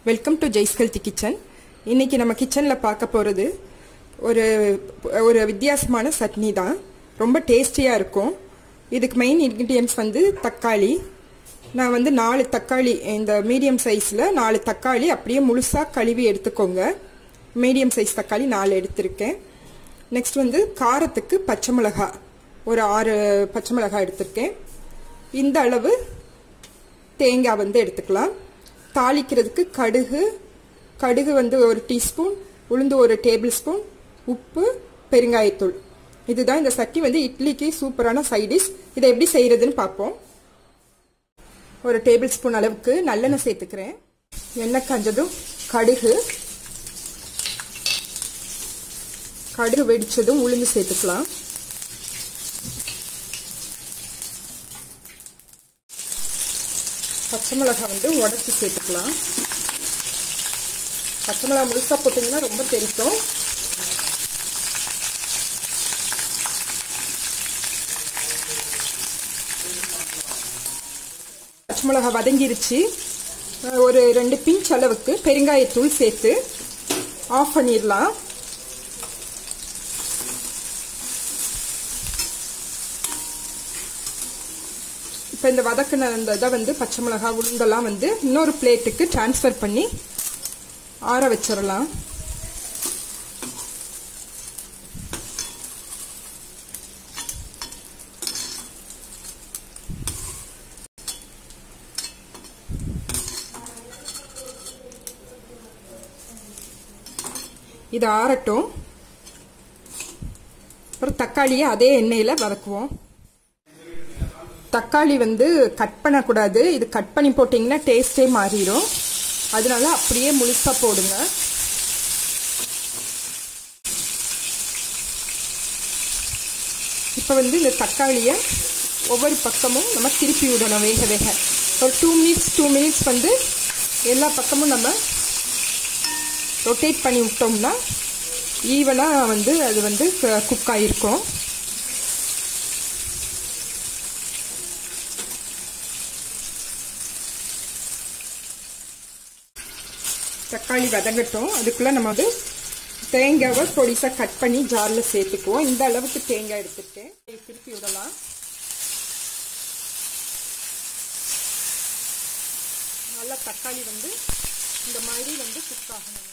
welcome to Jey's healthy kitchen இன்னைக்கு நம்ம கிச்சனில் பார்க்க போகிறது ஒரு ஒரு வித்தியாசமான சட்னி தான் ரொம்ப டேஸ்டியாக இருக்கும் இதுக்கு மெயின் இன்க்ரீடியன்ஸ் வந்து தக்காளி நான் வந்து நாலு தக்காளி இந்த மீடியம் சைஸில் நாலு தக்காளி அப்படியே முழுசாக கழுவி எடுத்துக்கோங்க மீடியம் சைஸ் தக்காளி நாலு எடுத்திருக்கேன் நெக்ஸ்ட் வந்து காரத்துக்கு பச்சை மிளகா ஒரு ஆறு பச்சை மிளகாய் எடுத்திருக்கேன் இந்த அளவு தேங்காய் வந்து எடுத்துக்கலாம் தாளிக்கிறதுக்கு கடுகு கடுகு வந்து ஒரு டீஸ்பூன் உளுந்து ஒரு டேபிள் ஸ்பூன் உப்பு பெருங்காயத்தூள் இதுதான் இந்த சட்னி வந்து இட்லிக்கு சூப்பரான சைடிஷ் இதை எப்படி செய்யறதுன்னு பார்ப்போம் ஒரு டேபிள் ஸ்பூன் அளவுக்கு நல்லெண்ணெய் சேர்த்துக்கிறேன் எண்ணெய் காஞ்சதும் கடுகு கடுகு வெடிச்சதும் உளுந்து சேர்த்துக்கலாம் பச்சை மிளகாய் வந்து உடச்சி சேர்த்துக்கலாம் பச்சை மிளகாய் முழுசாக போட்டிங்கன்னா ரொம்ப தெரிக்கும் பச்சை மிளகாய் வதங்கிருச்சு ஒரு ரெண்டு பிஞ்ச் அளவுக்கு பெருங்காயத்தூள் சேர்த்து ஆஃப் பண்ணிடலாம் இப்போ இந்த வதக்கின அந்த இதை வந்து பச்சை மிளகா உளுந்தெல்லாம் வந்து இன்னொரு பிளேட்டுக்கு டிரான்ஸ்ஃபர் பண்ணி ஆற வச்சிடலாம் இது ஆறட்டும் அப்புறம் தக்காளியை அதே எண்ணெயில் வதக்குவோம் தக்காளி வந்து கட் பண்ணக்கூடாது இது கட் பண்ணி போட்டிங்கன்னா டேஸ்ட்டே மாறிடும் அதனால அப்படியே முழுசாக போடுங்க இப்போ வந்து இந்த தக்காளியை ஒவ்வொரு பக்கமும் நம்ம திருப்பி விடணும் வேக வேக ஒரு டூ மினிட்ஸ் டூ மினிட்ஸ் வந்து எல்லா பக்கமும் நம்ம ரொட்டேட் பண்ணி விட்டோம்னா ஈவனாக வந்து அது வந்து குக் ஆகிருக்கும் தக்காளி வதங்கட்டும் அதுக்குள்ளே நம்ம வந்து தேங்காவை பொடிசாக கட் பண்ணி ஜாரில் சேர்த்துக்குவோம் இந்த அளவுக்கு தேங்காய் எடுத்துருக்கேன் திருப்பி விடலாம் நல்லா தக்காளி வந்து இந்த மாதிரி வந்து குக் ஆகணும்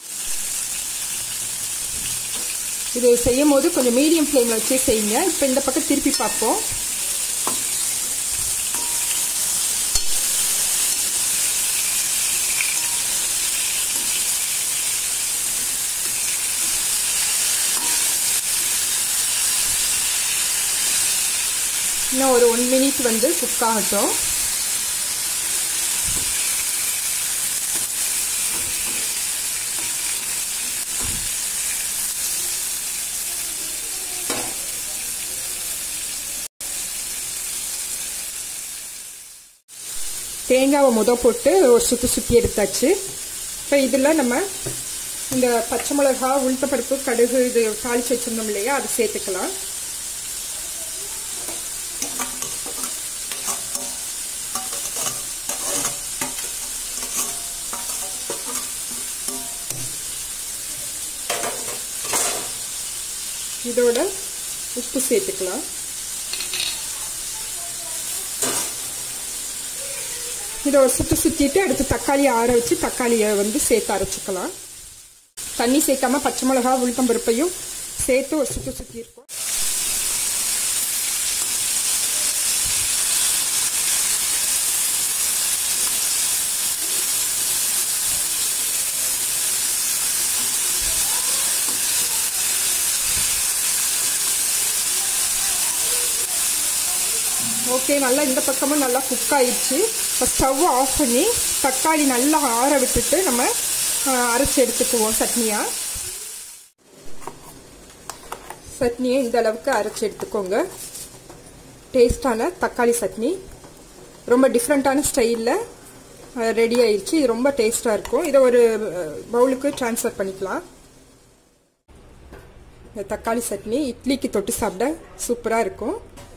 இது செய்யும் போது கொஞ்சம் மீடியம் ஃப்ளேமில் வச்சே செய்யுங்க இப்போ இந்த பக்கம் திருப்பி பார்ப்போம் இன்னும் ஒரு ஒன் மினிட் வந்து குக் ஆகட்டும் தேங்காவை முத போட்டு ஒரு சுற்றி சுற்றி எடுத்தாச்சு இப்போ இதில் நம்ம இந்த பச்சை மிளகா உளுத்தப்பருப்பு கடுகு இது தாளிச்சு வச்சிருந்தோம் இல்லையா அதை சேர்த்துக்கலாம் இதோட உப்பு சேர்த்துக்கலாம் இதை சுற்றி சுற்றிட்டு அடுத்து தக்காளி ஆற வச்சு தக்காளியை வந்து சேர்த்து அரைச்சிக்கலாம் தண்ணி சேர்க்காம பச்சை மிளகா உளுத்தம் பருப்பையும் சேர்த்து ஒரு சுற்றி சுற்றி இருக்கும் ஓகே நல்லா இந்த பக்கமும் நல்லா குக் ஆயிடுச்சு இப்போ ஸ்டவ் ஆஃப் பண்ணி தக்காளி நல்லா ஆற விட்டுட்டு நம்ம அரைச்சி எடுத்துக்குவோம் சட்னியாக சட்னியை இந்த அளவுக்கு அரைச்சி எடுத்துக்கோங்க டேஸ்டான தக்காளி சட்னி ரொம்ப டிஃப்ரெண்ட்டான ஸ்டைலில் ரெடி ஆயிடுச்சு இது ரொம்ப டேஸ்ட்டாக இருக்கும் இதை ஒரு பவுலுக்கு ட்ரான்ஸ்ஃபர் பண்ணிக்கலாம் இந்த தக்காளி சட்னி இட்லிக்கு தொட்டு சாப்பிட சூப்பராக இருக்கும்